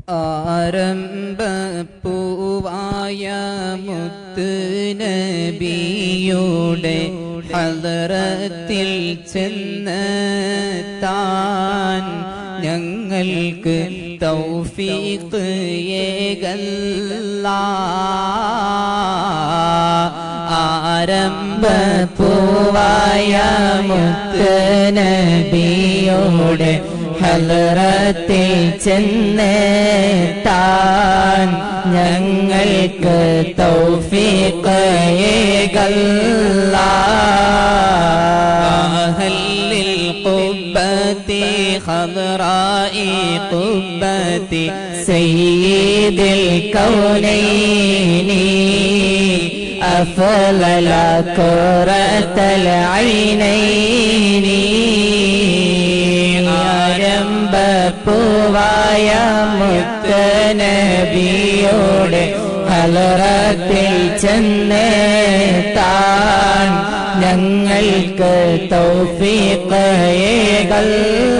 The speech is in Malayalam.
ആരംഭപ്പൂവായ മുത്ത് നബിയുടെ ഹലറത്തിൽ ചെന്ന് താൻ ഞങ്ങൾക്ക് തൗഫീഖ് ഏകല്ല ആരംഭപ്പൂവായ മുത്ത് നബിയോടെ ഹലറത്തിൽ ചെന്ന് താൻ ഞങ്ങൾക്ക് തൗഫീഖ് ഏകല്ല അഹല്ലിൽ ഖുബ്ബത്തി ഖദ്റായി ഖുബ്ബത്തി സയ്യിദിൽ കൗനൈനി أفضل كرة العينين ആരംഭപ്പൂവായ മുത്തനബിയോടെ ഹലറത്തിൽ ചെന്ന് താൻ ഞങ്ങൾക്ക് തൗഫീഖ് ഏകല്ല